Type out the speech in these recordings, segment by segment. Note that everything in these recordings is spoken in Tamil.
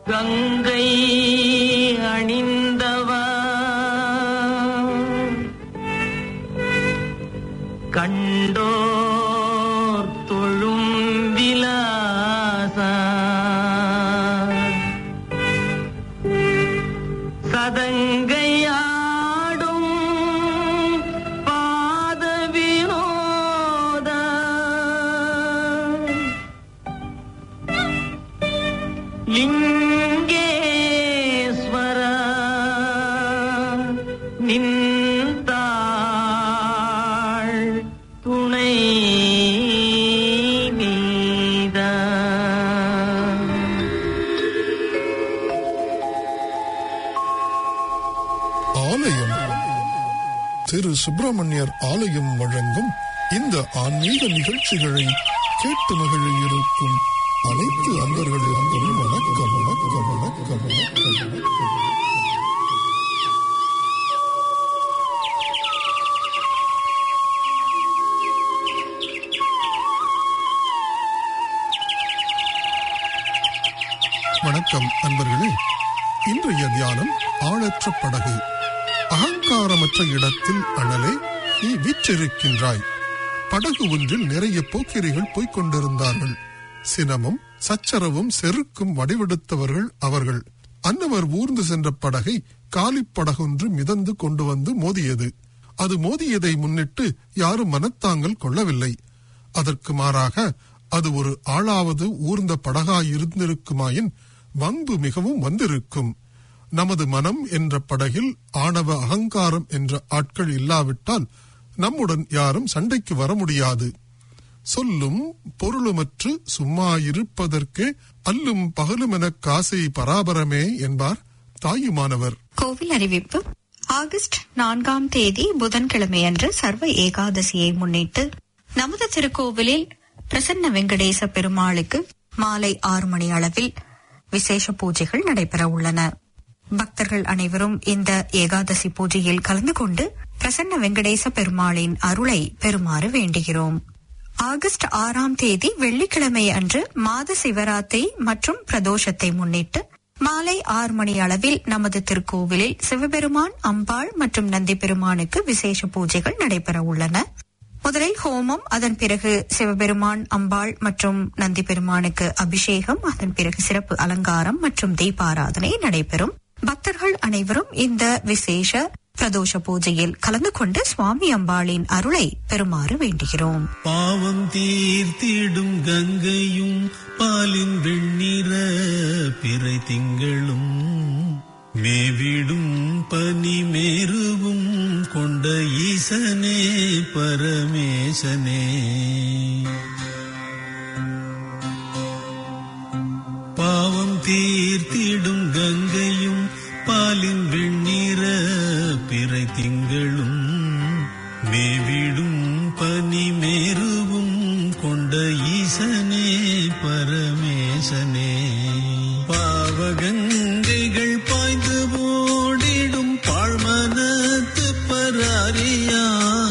கங்கை அணிந்தவா கண்டோர் தொழும் விலாசா சதங்கையாடும் பாத வினோத லிங்கேஸ்வர நின்றாள் துணை நீதா ஆலயம் திரு சுப்பிரமணியர் ஆலயம் வழங்கும் இந்த ஆன்மீக நிகழ்ச்சிகளை கேட்டு மகிழ இருக்கும் அனைத்து அன்பர்களுக்கும் வணக்கம் வணக்கம் வணக்கம் வணக்கம் வணக்கம் வணக்கம் அன்பர்களே இன்றைய தியானம் ஆளற்ற படகு அகங்காரமற்ற இடத்தில் அனலே நீ வீற்றிருக்கின்றாய் படகு ஒன்றில் நிறைய போக்கிரிகள் போய்க் கொண்டிருந்தார்கள் சினமும் சச்சரவும் செருக்கும் வடிவெடுத்தவர்கள் அவர்கள் அன்னவர் ஊர்ந்து சென்ற படகை காலிப் படகொன்று மிதந்து கொண்டு வந்து மோதியது அது மோதியதை முன்னிட்டு யாரும் மனத்தாங்கல் கொள்ளவில்லை அதற்கு மாறாக அது ஒரு ஆளாவது ஊர்ந்த படகாய் இருந்திருக்குமாயின் வம்பு மிகவும் வந்திருக்கும் நமது மனம் என்ற படகில் ஆணவ அகங்காரம் என்ற ஆட்கள் இல்லாவிட்டால் நம்முடன் யாரும் சண்டைக்கு வர முடியாது சொல்லும் பொருளுமற்று சும்மா இருப்பதற்கு அல்லும் பகலுமெனக் காசை பராபரமே என்பார் தாயுமானவர் கோவில் அறிவிப்பு ஆகஸ்ட் நான்காம் தேதி புதன்கிழமையன்று சர்வ ஏகாதசியை முன்னிட்டு நமது திருக்கோவிலில் பிரசன்ன வெங்கடேச பெருமாளுக்கு மாலை ஆறு மணி அளவில் விசேஷ பூஜைகள் நடைபெற உள்ளன பக்தர்கள் அனைவரும் இந்த ஏகாதசி பூஜையில் கலந்து கொண்டு பிரசன்ன வெங்கடேச பெருமாளின் அருளை பெறுமாறு வேண்டுகிறோம் ஆகஸ்ட் ஆறாம் தேதி வெள்ளிக்கிழமை அன்று மாத சிவராத்திரி மற்றும் பிரதோஷத்தை முன்னிட்டு மாலை ஆறு மணி அளவில் நமது திருக்கோவிலில் சிவபெருமான் அம்பாள் மற்றும் நந்தி பெருமானுக்கு விசேஷ பூஜைகள் நடைபெற உள்ளன முதலில் ஹோமம் அதன் பிறகு சிவபெருமான் அம்பாள் மற்றும் நந்தி பெருமானுக்கு அபிஷேகம் அதன் பிறகு சிறப்பு அலங்காரம் மற்றும் தீபாராதனை நடைபெறும் பக்தர்கள் அனைவரும் இந்த விசேஷ பிரதோஷ பூஜையில் கலந்து கொண்டு சுவாமி அம்பாளின் அருளை பெறுமாறு வேண்டுகிறோம் பாவம் தீர்த்திடும் கங்கையும் பாலின் வெண்ணிற பிறை திங்களும் மேவிடும் பனி மேருவும் கொண்ட ஈசனே பரமேசனே பாவம் தீர்த்திடும் கங்கையும் பாலின் வெண்ணிற பிறை திங்களும் மேவிடும் பனி மேருவும் கொண்ட ஈசனே பரமேசனே பாவகங்கைகள் பாய்ந்து ஓடிடும் பாழ்மனத்து பராரியா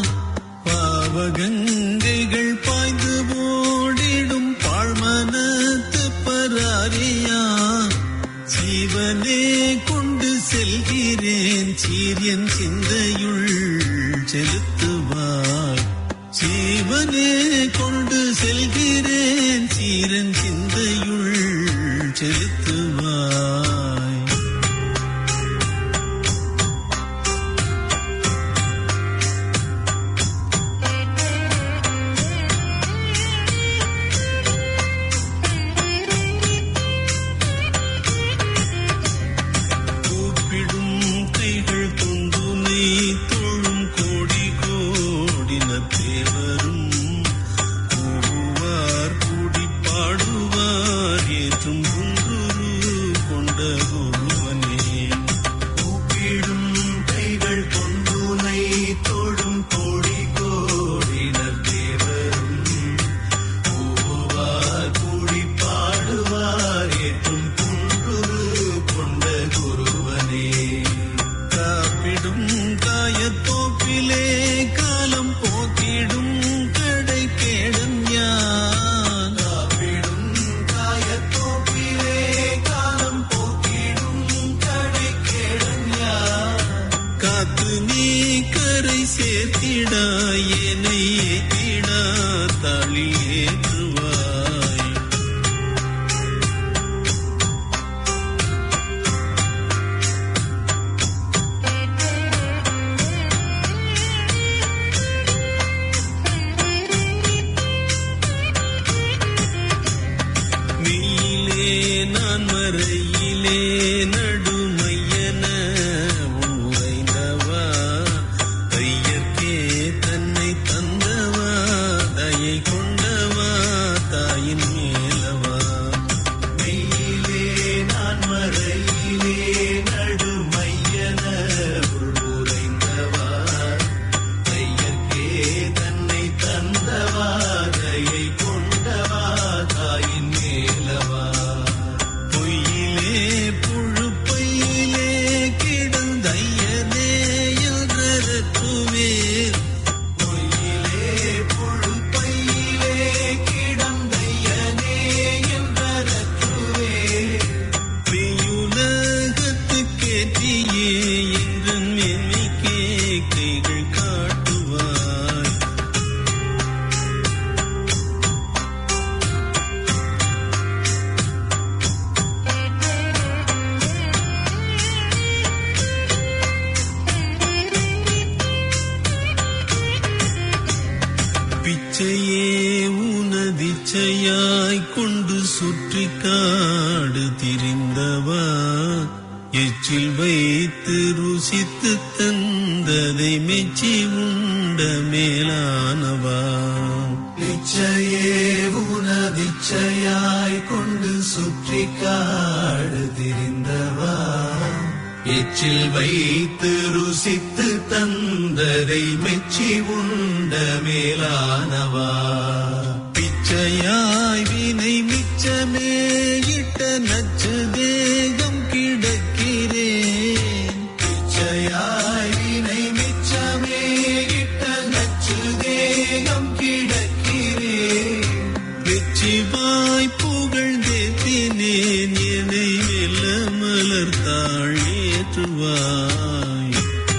பாவகங்கைகள் பாய்ந்து ஓடிடும் பாழ்மனத்து பராரியா ஜீவனே கொண்டு செல்கிறேன் சீரியன் சிந்தையுள் செலுத்துவாய் ஜீவனே கொண்டு செல்கிறேன் சீரன் சிந்தையுள் செலுத்துவாய் கூப்பிடும் கைகள் துந்துனை தோழும் கோடி கோடின தேவரும் கூவுவார் கூடி பாடுவார் ஏற்றும் குங்குரு கொண்ட ஒருவனே கூப்பிடும் கைகள் கொண்டுனை தோழும் கோடி கோடின தேவரும் கூவுவார் கூடி பாடுவார் ஏற்றும் குன்றுரு கொண்ட குருவனே காப்பிடும் காயத்தோப்பிலே காலம் போக்கிடும் கடை கேடன் யான் காப்பிடும் காயத்தோப்பிலே காலம் போக்கிடும் சுற்றி காடு திரிந்தவா எச்சில் வைத்து ருசித்து தந்ததை மெச்சி உண்ட மேலானவா நிச்சயே உனதிச்சையாய் கொண்டு சுற்றி காடு திரிந்தவா எச்சில் வைத்து ருசித்து தந்ததை மெச்சி உண்ட மேலானவா பிச்சையாய் வினை மிச்சமே இட்ட நச்சு தேகம் கிடக்கிறேன் பிச்சையாய் வினை மிச்சமே இட்ட நச்சு தேகம் கிடக்கிறேன் வெற்றிவாய் புகழ்ந்தேத்தினேன் என்னை மெல்ல மலர்த்தாள் ஏற்றுவாய்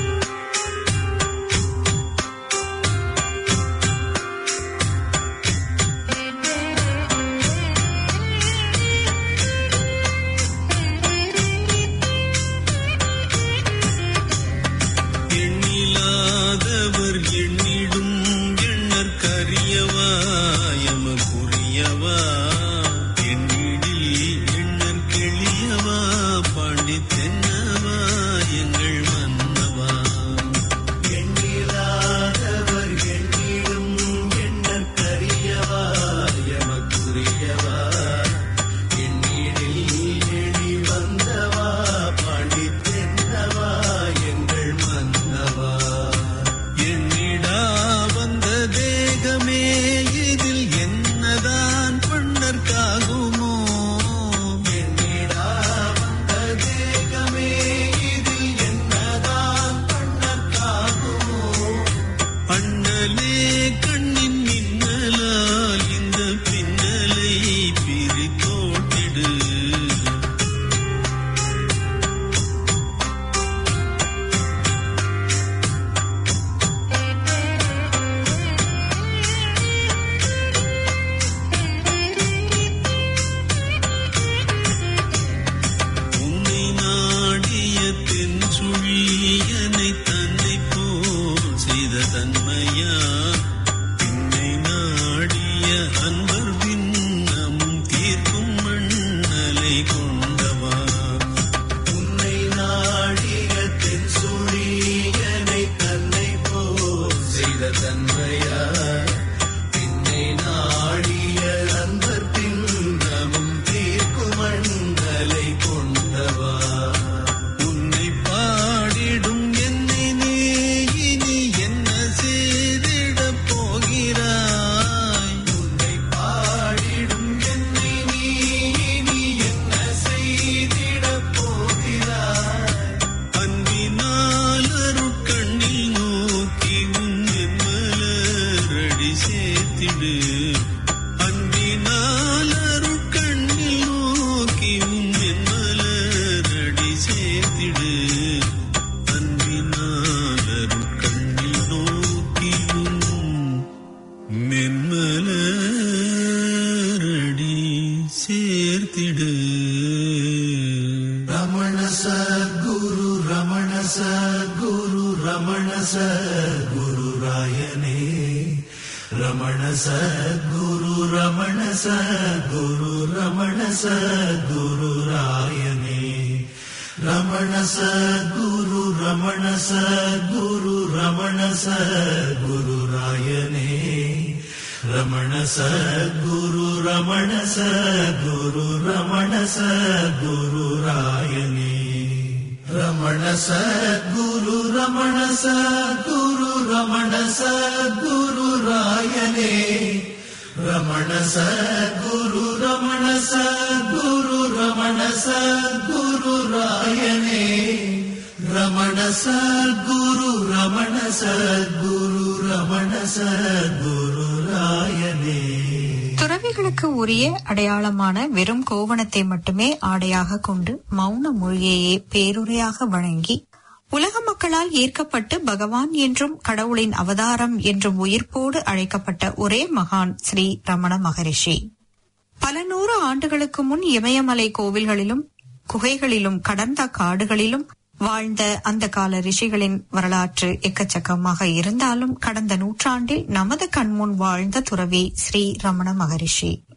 எண்ணிலாதவர் எண்ணிடும் எண்ணற் கரியவா எமக்குரியவா எண்ணிடில் எண்ணற் கெளியவா பாண்டி தென்னவா எங்கள் மன்னவா எண்ணிலாதவர் எண்ணிடும் எண்ணற் கரியவா எமக்குரியவா எண்ணிடில் எழி வந்தவா பாண்டித்தென்னவா எங்கள் மன்னவா எண்ணிடா வந்த தேகமே இதில் என்னதான் பண்ணற்காகுமோ எண்ணிடா வந்த தேகமே இதில் என்னதான் பண்ணற்காகுமோ அண்ணலே கண்ணின் மின்னலால் இந்த பின்னலை பிரித்தோட்டிடு உன்னை நாடிய தென் சுழியனை தன்னை போல் செய்த தன்மையா பின்னை நாடிய அன்பர் பின்னமும் தீர்க்கும் மண்ணலை கொண்டவா உன்னை நாடிய தென் சுழியனை தன்னை போல் செய்த தன்மையா பின்னை நாடிய அன்பர் பின்னமும் தீர்க்கும் மண்டலை கொண்டவா உன்னை பாடிடும் என்னை நீ இனி என்ன செய்திடப் போகிறாய் உன்னை பாடிடும் என்னை நீ இனி என்ன செய்திடப் போகிறாய் அன்பினால் அருட்கண்ணில் நோக்கி உன் மலரடி சேர்த்திடு அன்பினால் அருட்கண்ணில் நோக்கி உன் மலரடி சேர்த்திடு அன்பினால் அருட்கண்ணில் நோக்கி உன் மென்மலரடி சேர்த்திடு ரமண சத்குரு ரமண சத்குரு ரமண சத்குரு ராயனே ரமண சத்குரு ரமண சத்குரு ரமண சத்குரு ராயனே ரமண சத்குரு ரமண சத்குரு ரமண சத்குரு ராயனே ரமண சத்குரு ரமண சத்குரு ரமண சத்குரு ராயனே ரமண சத்குரு ரமண சத்குரு ரமண சத்குரு ராயனே ரமண சத்குரு ரமண சத்குரு ரமண சத்குரு ராயனே ரமண சத்குரு ரமண சத்குரு ரமண சத்குரு ராயனே துறவிகளுக்கு உரிய அடையாளமான வெறும் கோவணத்தை மட்டுமே ஆடையாக கொண்டு மௌன மொழியையே பேருரையாக வழங்கி உலக மக்களால் ஏற்கப்பட்டு பகவான் என்றும் கடவுளின் அவதாரம் என்றும் உயிர்ப்போடு அழைக்கப்பட்ட ஒரே மகான் ஸ்ரீ ரமண மகரிஷி பல நூறு ஆண்டுகளுக்கு முன் இமயமலை கோவில்களிலும் குகைகளிலும் கடந்த காடுகளிலும் வாழ்ந்த அந்த கால ரிஷிகளின் வரலாற்று எக்கச்சக்கமாக இருந்தாலும் கடந்த நூற்றாண்டில் நமது கண்முன் வாழ்ந்த துறவி ஸ்ரீ ரமண மகரிஷி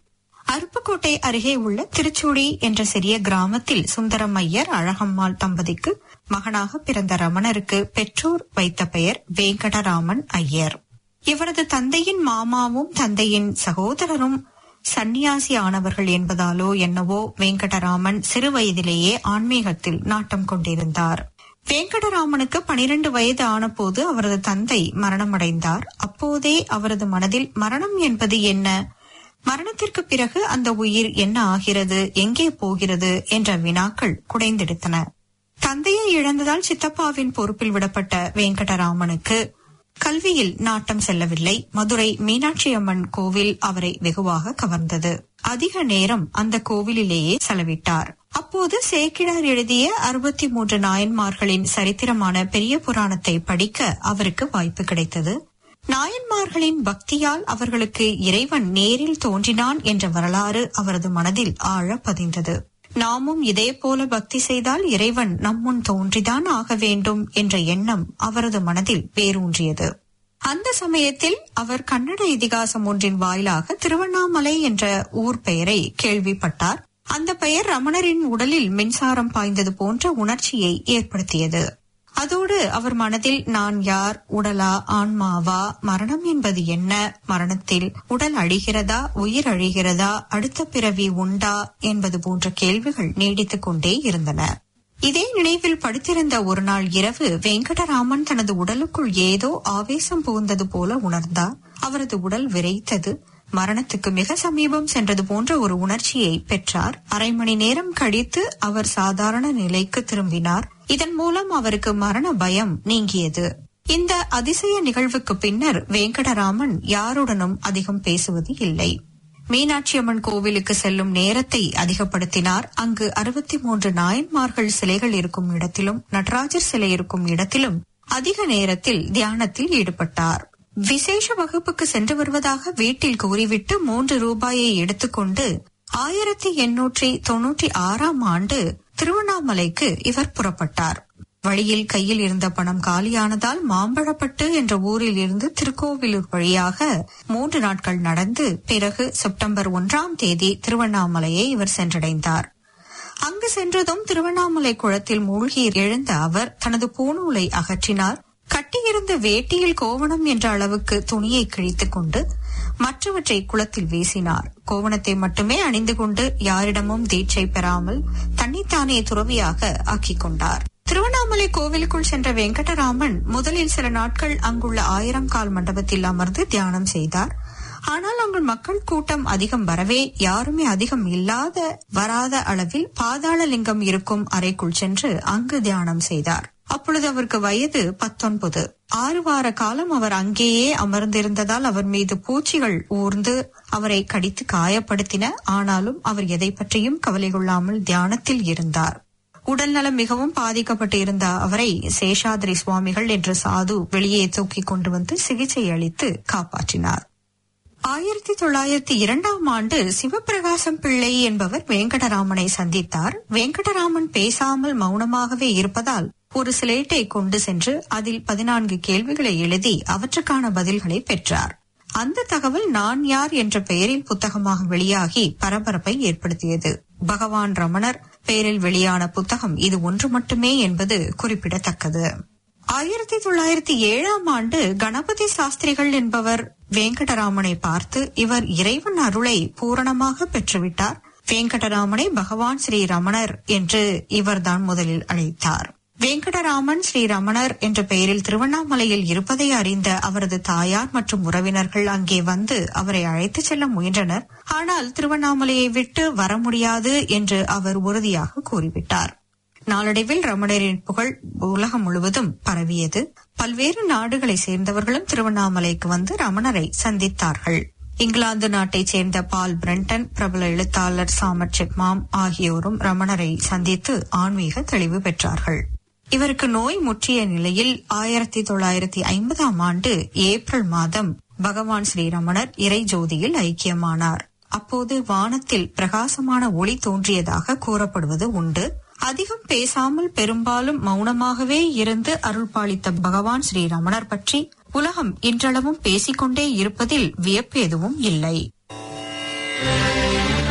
அருப்புக்கோட்டை அருகே உள்ள திருச்சூடி என்ற சிறிய கிராமத்தில் சுந்தரம் ஐயர் அழகம்மாள் தம்பதிக்கு மகனாக பிறந்த ரமணருக்கு பெற்றோர் வைத்த பெயர் வேங்கடராமன் ஐயர் இவரது தந்தையின் மாமாவும் தந்தையின் சகோதரரும் சந்நியாசி ஆனவர்கள் என்பதாலோ என்னவோ வெங்கடராமன் சிறு வயதிலேயே ஆன்மீகத்தில் நாட்டம் கொண்டிருந்தார் வெங்கடராமனுக்கு பனிரெண்டு வயது ஆனபோது அவரது தந்தை மரணமடைந்தார் அப்போதே அவரது மனதில் மரணம் என்பது என்ன மரணத்திற்கு பிறகு அந்த உயிர் என்ன ஆகிறது எங்கே போகிறது என்ற வினாக்கள் குடைந்தெடுத்தன தந்தையை இழந்ததால் சித்தப்பாவின் பொறுப்பில் விடப்பட்ட வெங்கடராமனுக்கு கல்வியில் நாட்டம் செல்லவில்லை மதுரை மீனாட்சி அம்மன் கோவில் அவரை வெகுவாக கவர்ந்தது அதிக நேரம் அந்த கோவிலிலேயே செலவிட்டார் அப்போது சேக்கிழார் எழுதிய அறுபத்தி மூன்று நாயன்மார்களின் சரித்திரமான பெரிய புராணத்தை படிக்க அவருக்கு வாய்ப்பு கிடைத்தது நாயன்மார்களின் பக்தியால் அவர்களுக்கு இறைவன் நேரில் தோன்றினான் என்ற வரலாறு அவரது மனதில் ஆழ பதிந்தது நாமும் இதே போல பக்தி செய்தால் இறைவன் நம்முன் தோன்றிதான் ஆக வேண்டும் என்ற எண்ணம் அவரது மனதில் வேரூன்றியது அந்த சமயத்தில் அவர் கன்னட இதிகாசம் ஒன்றின் வாயிலாக திருவண்ணாமலை என்ற ஊர் பெயரை கேள்விப்பட்டார் அந்த பெயர் ரமணரின் உடலில் மின்சாரம் பாய்ந்தது போன்ற உணர்ச்சியை ஏற்படுத்தியது அதோடு அவர் மனதில் நான் யார் உடலா ஆன்மாவா மரணம் என்பது என்ன மரணத்தில் உடல் அழிகிறதா உயிர் அழிகிறதா அடுத்த பிறவி உண்டா என்பது போன்ற கேள்விகள் நீடித்துக் கொண்டே இருந்தன இதே நினைவில் படுத்திருந்த ஒரு நாள் இரவு வெங்கடராமன் தனது உடலுக்குள் ஏதோ ஆவேசம் புகுந்தது போல உணர்ந்தார் அவரது உடல் விரைத்தது மரணத்துக்கு மிக சமீபம் சென்றது போன்ற ஒரு உணர்ச்சியை பெற்றார் அரை மணி நேரம் கழித்து அவர் சாதாரண நிலைக்கு திரும்பினார் இதன் மூலம் அவருக்கு மரண பயம் நீங்கியது இந்த அதிசய நிகழ்வுக்கு பின்னர் வெங்கடராமன் யாருடனும் அதிகம் பேசுவது இல்லை மீனாட்சி அம்மன் கோவிலுக்கு செல்லும் நேரத்தை அதிகப்படுத்தினார் அங்கு அறுபத்தி மூன்று நாயன்மார்கள் சிலைகள் இருக்கும் இடத்திலும் நடராஜர் சிலை இருக்கும் இடத்திலும் அதிக நேரத்தில் தியானத்தில் ஈடுபட்டார் விசேஷ வகுப்புக்கு சென்று வருவதாக வீட்டில் கூறிவிட்டு மூன்று ரூபாயை எடுத்துக்கொண்டு ஆயிரத்தி எண்ணூற்றி தொன்னூற்றி ஆறாம் ஆண்டு திருவண்ணாமலைக்கு இவர் புறப்பட்டார் வழியில் கையில் இருந்த பணம் காலியானதால் மாம்பழப்பட்டு என்ற ஊரில் இருந்து திருக்கோவிலூர் வழியாக மூன்று நாட்கள் நடந்து பிறகு செப்டம்பர் ஒன்றாம் தேதி திருவண்ணாமலையை இவர் சென்றடைந்தார் அங்கு சென்றதும் திருவண்ணாமலை குளத்தில் மூழ்கி எழுந்த அவர் தனது பூநூலை அகற்றினார் கட்டியிருந்த வேட்டியில் கோவணம் என்ற அளவுக்கு துணியை கிழித்துக் கொண்டு மற்றவற்றை குளத்தில் வீசினார் கோவணத்தை மட்டுமே அணிந்து கொண்டு யாரிடமும் தீட்சை பெறாமல் தன்னைத்தானே துறவியாக ஆக்கிக் கொண்டார் திருவண்ணாமலை கோவிலுக்குள் சென்ற வெங்கடராமன் முதலில் சில நாட்கள் அங்குள்ள ஆயிரம் கால் மண்டபத்தில் அமர்ந்து தியானம் செய்தார் ஆனால் அங்கு மக்கள் கூட்டம் அதிகம் வரவே யாருமே அதிகம் இல்லாத வராத அளவில் பாதாள லிங்கம் இருக்கும் அறைக்குள் சென்று அங்கு தியானம் செய்தார் அப்பொழுது அவருக்கு வயது பத்தொன்பது ஆறு வார காலம் அவர் அங்கேயே அமர்ந்திருந்ததால் அவர் மீது பூச்சிகள் ஊர்ந்து அவரை கடித்து காயப்படுத்தின ஆனாலும் அவர் எதை பற்றியும் கவலை கொள்ளாமல் தியானத்தில் இருந்தார் உடல் நலம் மிகவும் பாதிக்கப்பட்டு இருந்த அவரை சேஷாதிரி சுவாமிகள் என்ற சாது வெளியே தூக்கிக் கொண்டு வந்து சிகிச்சை அளித்து காப்பாற்றினார் ஆயிரத்தி தொள்ளாயிரத்தி இரண்டாம் ஆண்டு சிவபிரகாசம் பிள்ளை என்பவர் வெங்கடராமனை சந்தித்தார் வெங்கடராமன் பேசாமல் மௌனமாகவே இருப்பதால் ஒரு சிலேட்டை கொண்டு சென்று அதில் பதினான்கு கேள்விகளை எழுதி அவற்றுக்கான பதில்களை பெற்றார் அந்த தகவல் நான் யார் என்ற பெயரில் புத்தகமாக வெளியாகி பரபரப்பை ஏற்படுத்தியது பகவான் ரமணர் பெயரில் வெளியான புத்தகம் இது ஒன்று மட்டுமே என்பது குறிப்பிடத்தக்கது ஆயிரத்தி தொள்ளாயிரத்தி ஏழாம் ஆண்டு கணபதி சாஸ்திரிகள் என்பவர் வெங்கடராமனை பார்த்து இவர் இறைவன் அருளை பூரணமாக பெற்றுவிட்டார் வெங்கடராமனை பகவான் ஸ்ரீ ரமணர் என்று இவர்தான் முதலில் அழைத்தார் வெங்கடராமன் ஸ்ரீ ரமணர் என்ற பெயரில் திருவண்ணாமலையில் இருப்பதை அறிந்த அவரது தாயார் மற்றும் உறவினர்கள் அங்கே வந்து அவரை அழைத்துச் செல்ல முயன்றனர் ஆனால் திருவண்ணாமலையை விட்டு வர முடியாது என்று அவர் உறுதியாக கூறிவிட்டார் நாளடைவில் ரமணரின் புகழ் உலகம் முழுவதும் பரவியது பல்வேறு நாடுகளை சேர்ந்தவர்களும் திருவண்ணாமலைக்கு வந்து ரமணரை சந்தித்தார்கள் இங்கிலாந்து நாட்டைச் சேர்ந்த பால் பிரண்டன் பிரபல எழுத்தாளர் சாமர் செக்மாம் ஆகியோரும் ரமணரை சந்தித்து ஆன்மீக தெளிவு பெற்றார்கள் இவருக்கு நோய் முற்றிய நிலையில் ஆயிரத்தி தொள்ளாயிரத்தி ஐம்பதாம் ஆண்டு ஏப்ரல் மாதம் பகவான் ஸ்ரீரமணர் இறை ஜோதியில் ஐக்கியமானார் அப்போது வானத்தில் பிரகாசமான ஒளி தோன்றியதாக கூறப்படுவது உண்டு அதிகம் பேசாமல் பெரும்பாலும் மௌனமாகவே இருந்து அருள் பாலித்த பகவான் ஸ்ரீ ரமணர் பற்றி உலகம் இன்றளவும் பேசிக்கொண்டே இருப்பதில் வியப்பு எதுவும் இல்லை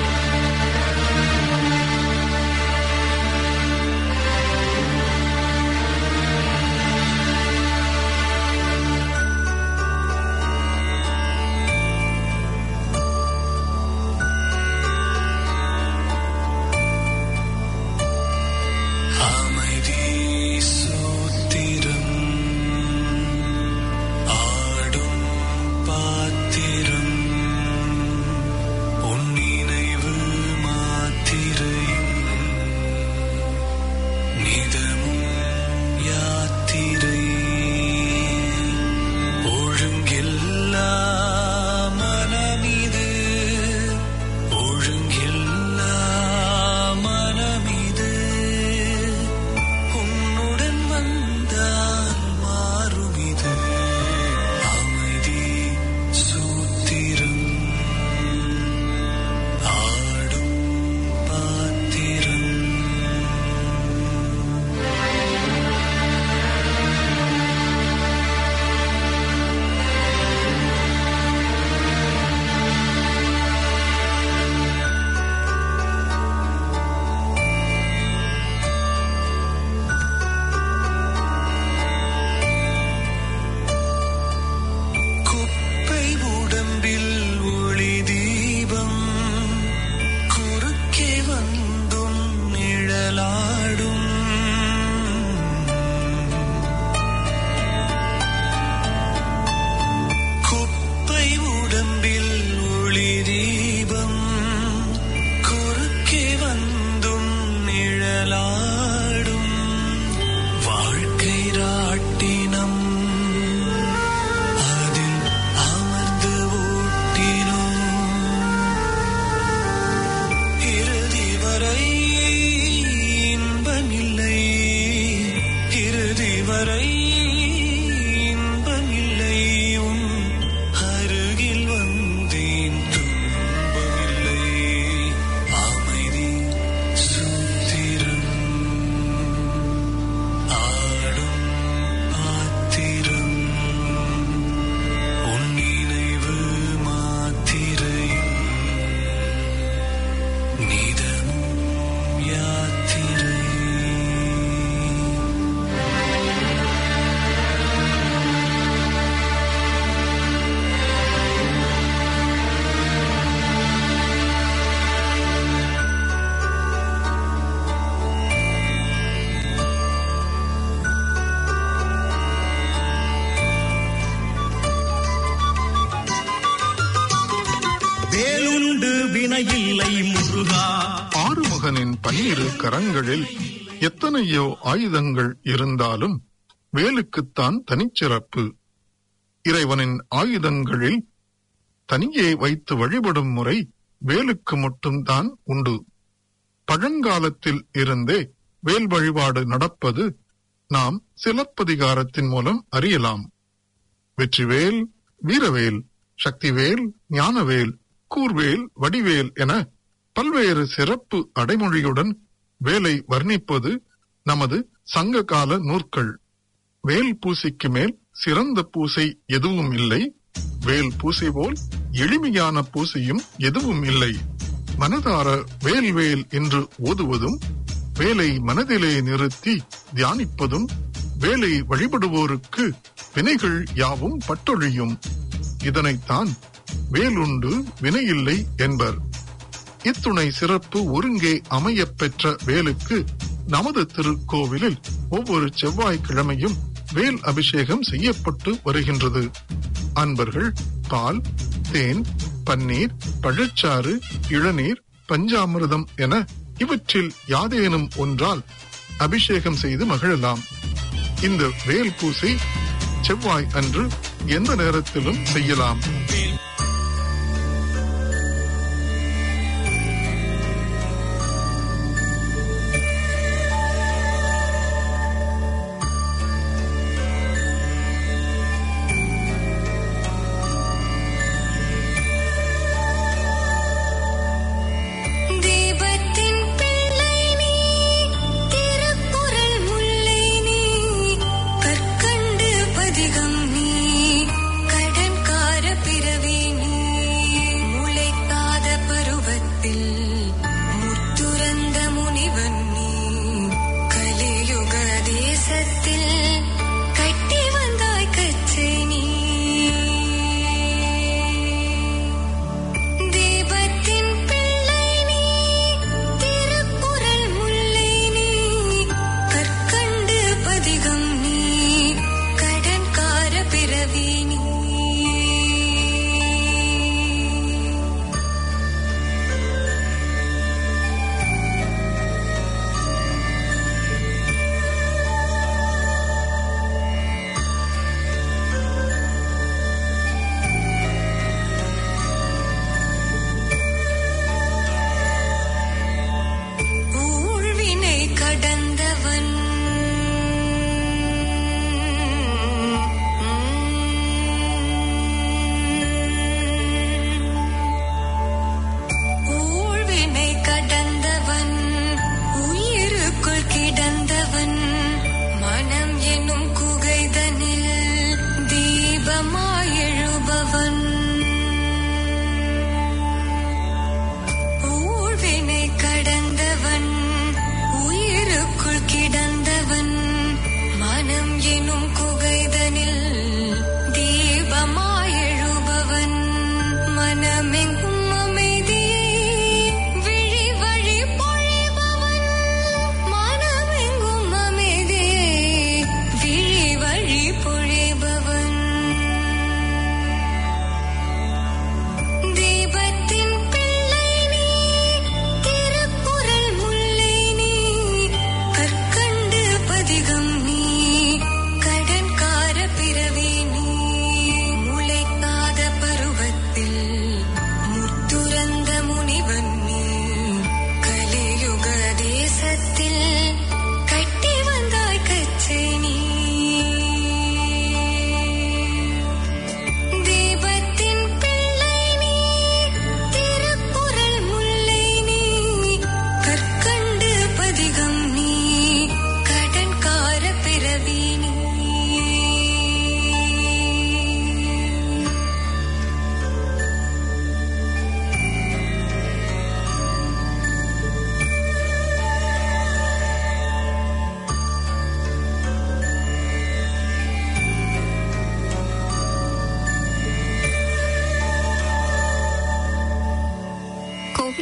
அமைதி சூத்திரம் ஆடும் பாத்திரம் உன் நினைவு மாத்திரையும் நிதமும் யாத்திரை ஒழுங்கில்லா மனமிது ஒழுங்கில்லா மனமிது உன்னுடன் வந்தால் மாறுமிது அமைதி சூத்திரம் ஆடும் பாத்திரம் குப்பை உடம்பில் ஒளி தீபம் குறுக்கே வந்தும் நிழலாடும் குப்பை உடம்பில் ஒளி தீபம் குறுக்கே வந்தும் நிழலாடும் வாழ்க்கை ராட்டினம் அதில் அமர்ந்து ஓட்டினோம் இறுதி வரை இன்பமில்லை இறுதி வரை இன்பமில்லை உன் அருகில் வந்தேன் துன்பமில்லை அமைதி சூத்திரம் ஆடும் பாத்திரம் உன் நினைவு மாத்திரையும் நிதமும் யாத்திரை வேலுண்டு வினையில்லை முருகா ஆறுமுகனின் பன்னிரு கரங்களில் எத்தனையோ ஆயுதங்கள் இருந்தாலும் வேலுக்குத்தான் தனிச்சிறப்பு இறைவனின் ஆயுதங்களில் தனியே வைத்து வழிபடும் முறை வேலுக்கு மட்டும்தான் உண்டு பழங்காலத்தில் இருந்தே வேல் வழிபாடு நடப்பது நாம் சிலப்பதிகாரத்தின் மூலம் அறியலாம் வெற்றிவேல் வீரவேல் சக்திவேல் ஞானவேல் கூர்வேல் வடிவேல் என பல்வேறு சிறப்பு அடைமொழியுடன் வேலை வர்ணிப்பது நமது சங்க கால நூற்கள் வேல் பூசைக்கு மேல் சிறந்த பூசை எதுவும் இல்லை வேல் பூசை போல் எளிமையான பூசையும் எதுவும் இல்லை மனதார வேல் வேல் என்று ஓதுவதும் வேலை மனதிலே நிறுத்தி தியானிப்பதும் வேலை வழிபடுவோருக்கு வினைகள் யாவும் பட்டொழியும் இதனைத்தான் வேலுண்டு வினையில்லை என்பர் இத்துணை சிறப்பு ஒருங்கே அமையப் பெற்ற வேலுக்கு நமது திருக்கோவிலில் ஒவ்வொரு செவ்வாய்க்கிழமையும் வேல் அபிஷேகம் செய்யப்பட்டு வருகின்றது அன்பர்கள் பால் தேன் பன்னீர் பழச்சாறு இளநீர் பஞ்சாமிர்தம் என இவற்றில் யாதேனும் ஒன்றால் அபிஷேகம் செய்து மகிழலாம் இந்த வேல் பூசை செவ்வாய் அன்று எந்த நேரத்திலும் செய்யலாம் தீபத்தின் பிள்ளை நீ திருக்குறள் முல்லை நீ கற்கண்டு பதிகம் நீ கடன்கார பிறவி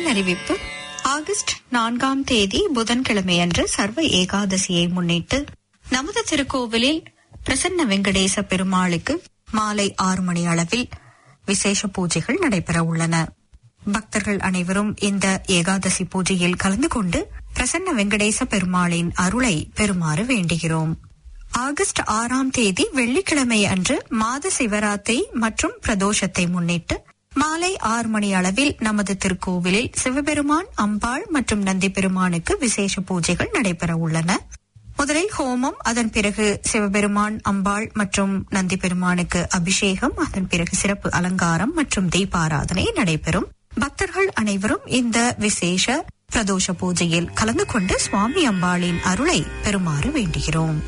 அறிவிப்பு ஆகஸ்ட் நான்காம் தேதி புதன்கிழமையன்று சர்வ ஏகாதசியை முன்னிட்டு நமது திருக்கோவிலில் பிரசன்ன வெங்கடேச பெருமாளுக்கு மாலை ஆறு மணி அளவில் விசேஷ பூஜைகள் நடைபெற உள்ளன பக்தர்கள் அனைவரும் இந்த ஏகாதசி பூஜையில் கலந்து கொண்டு பிரசன்ன வெங்கடேச பெருமாளின் அருளை பெறுமாறு வேண்டுகிறோம் ஆகஸ்ட் ஆறாம் தேதி வெள்ளிக்கிழமை அன்று மாத சிவராத்திரி மற்றும் பிரதோஷத்தை முன்னிட்டு மாலை ஆறு மணி அளவில் நமது திருக்கோவிலில் சிவபெருமான் அம்பாள் மற்றும் நந்தி பெருமானுக்கு விசேஷ பூஜைகள் நடைபெற உள்ளன முதலில் ஹோமம் அதன் பிறகு சிவபெருமான் அம்பாள் மற்றும் நந்தி பெருமானுக்கு அபிஷேகம் அதன் பிறகு சிறப்பு அலங்காரம் மற்றும் தீபாராதனை நடைபெறும் பக்தர்கள் அனைவரும் இந்த விசேஷ பிரதோஷ பூஜையில் கலந்து கொண்டு சுவாமி அம்பாளின் அருளை பெறுமாறு வேண்டுகிறோம்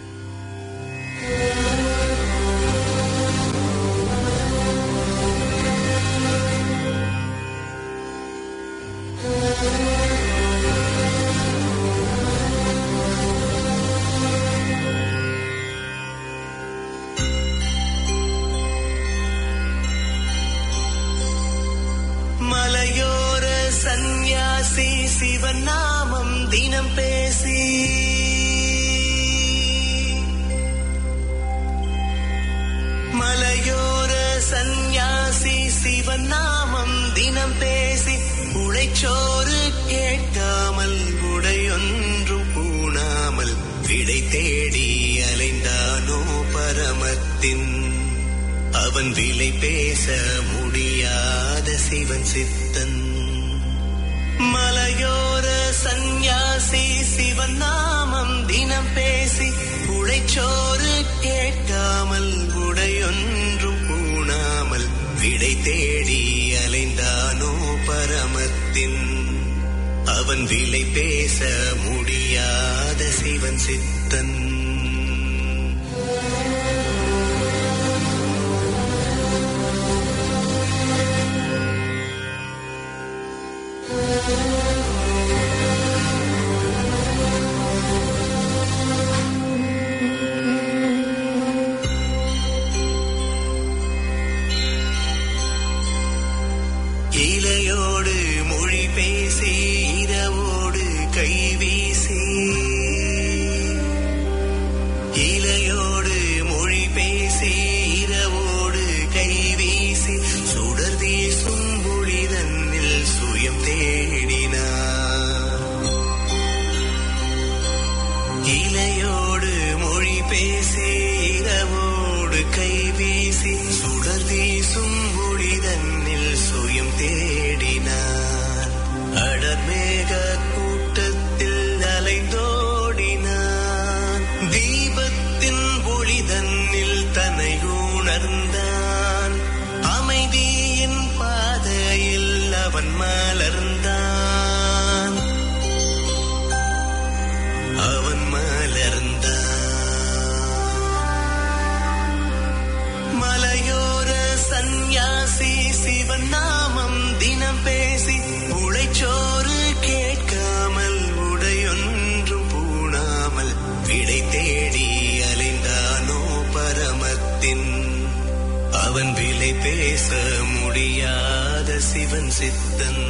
மலையோர சந்நியாசி சிவன் நாமம் தினம் பேசி மலையோர சந்நியாசி சிவன் நாமம் தினம் பேசி உழைச்சோறு கேட்காமல் உடையொன்றும் பூணாமல் விடை தேடி அலைந்தானோ பரமத்தின் அவன் விலை பேச முடியாத சிவன் சித்தன் மலையோர சந்நியாசி சிவன் நாமம் தினம் பேசி உழைச்சோறு கேட்காமல் உடையொன்றும் பூணாமல் விடை தேடி அலைந்தானோ பரமத்தின் அவன் விலை பேச முடியாத சிவன் சித்தன் இலையோடு மொழி பேசி இரவோடு கை வீசி இலையோடு மொழி பேசி இரவோடு கை வீசி சுடர் வீசும் ஒளிதன்னில் சுயம் தேடினார் இலையோடு மொழி பேசி இரவோடு கை வீசி சுடர் வீசும் ஒளிதன்னில் சுயம் தேடினார் அடர்மேக கூட்டத்தில் அலைந்தோடினான் தீபத்தின் ஒளிதன்னில் தன்னை உணர்ந்தான் அமைதியின் பாதையில் அவன் மலர்ந்தான் அவன் மலர்ந்தான் மலையோர சந்நியாசி சிவன் நாமம் தினம் பேசி உழைச்சோறு கேட்காமல் உடையொன்றும் பூணாமல் விடை தேடி அலைந்தானோ பரமத்தின் அவன் விலை பேச முடியாத சிவன் சித்தன்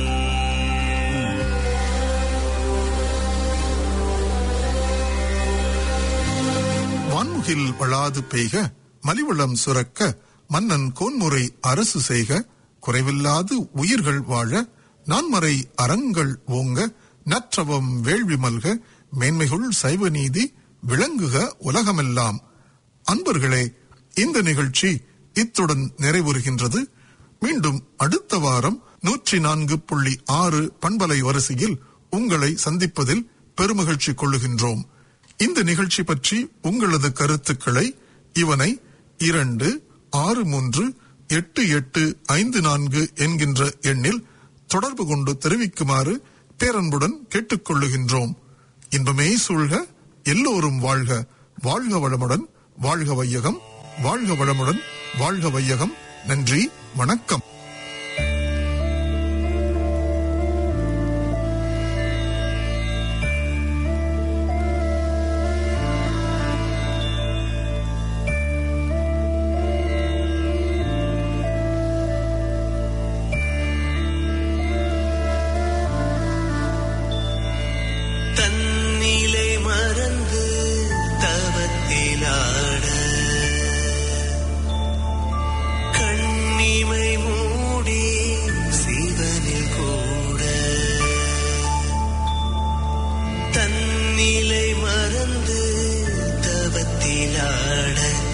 வான்முகில் வளாது பெய்க மலிவளம் சுரக்க மன்னன் கோன்முறை அரசு செய்க குறைவில்லாது உயிர்கள் வாழ நான்மறை அறங்கள் ஓங்க நற்றவம் வேள்வி மல்க மேன்மைகுள் சைவ நீதி விளங்குக உலகமெல்லாம் அன்பர்களே இந்த நிகழ்ச்சி இத்துடன் நிறைவுறுகின்றது மீண்டும் அடுத்த வாரம் நூற்றி நான்கு புள்ளி ஆறு பண்பலை வரிசையில் உங்களை சந்திப்பதில் பெருமகிழ்ச்சி கொள்ளுகின்றோம் இந்த நிகழ்ச்சி பற்றி உங்களது கருத்துக்களை இவனை இரண்டு ஆறு மூன்று எட்டு எட்டு ஐந்து நான்கு என்கின்ற எண்ணில் தொடர்பு கொண்டு தெரிவிக்குமாறு பேரன்புடன் கேட்டுக்கொள்ளுகின்றோம் இன்பமே சூழ்க எல்லோரும் வாழ்க வாழ்க வளமுடன் வாழ்க வையகம் வாழ்க வளமுடன் வாழ்க வையகம் நன்றி வணக்கம் மயிலாட